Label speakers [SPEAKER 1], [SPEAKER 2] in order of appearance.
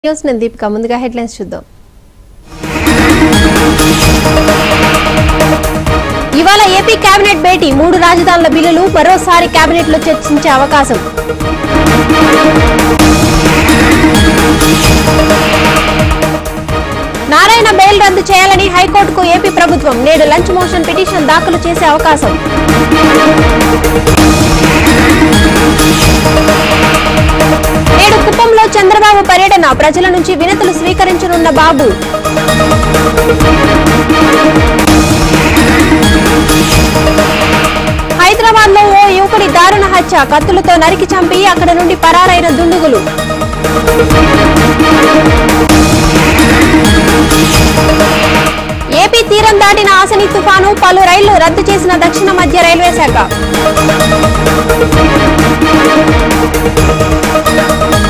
[SPEAKER 1] news నేను దీపిక ముందుగా headlines చూద్దాం ఇవాళ ఏపీ కేబినెట్ భేటీ మూడు రాజధానుల బిల్లులు మరోసారి కేబినెట్ లో చర్చించే అవకాశం నారాయణ బెయిల్ రద్దు చేయాలని హైకోర్టుకు ఏపీ ప్రభుత్వం నేడు లంచ్ మోషన్ పిటిషన్ దాఖలు చేసే అవకాశం నేడు కుప్పంలో చంద్రబాబు పర్యటన ప్రజల నుంచి వినతులు స్వీకరించనున్న బాబు హైదరాబాద్ లో ఓ యువకుడి దారుణ హత్య కత్తులతో నరికి చంపి అక్కడ నుండి పరారైన దుండుగులు ఏపీ తీరం దాటిన ఆసని తుఫాను పలు రైళ్లు రద్దు చేసిన దక్షిణ మధ్య రైల్వే శాఖ